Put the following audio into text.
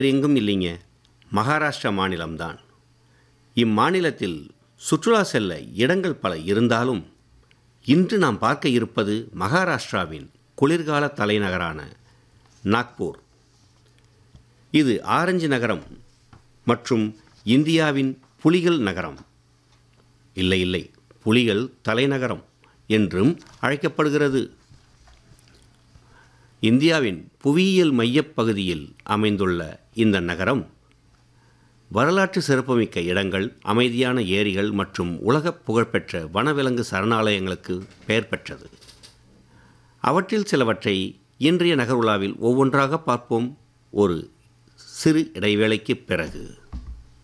எங்கும் இல்லைங்க மகாராஷ்டிரா மாநிலம்தான் இம்மாநிலத்தில் சுற்றுலா செல்ல இடங்கள் பல இருந்தாலும் இன்று நாம் பார்க்க இருப்பது மகாராஷ்டிராவின் குளிர்கால தலைநகரான நாக்பூர் இது ஆரஞ்சு நகரம் மற்றும் இந்தியாவின் புலிகள் நகரம் இல்லை இல்லை புலிகள் தலைநகரம் என்றும் அழைக்கப்படுகிறது இந்தியாவின் புவியியல் மையப் பகுதியில் அமைந்துள்ள இந்த நகரம் வரலாற்று சிறப்புமிக்க இடங்கள் அமைதியான ஏரிகள் மற்றும் உலகப் புகழ்பெற்ற வனவிலங்கு சரணாலயங்களுக்கு பெயர் பெற்றது அவற்றில் சிலவற்றை இன்றைய நகருலாவில் ஒவ்வொன்றாக பார்ப்போம் ஒரு சிறு இடைவேளைக்கு பிறகு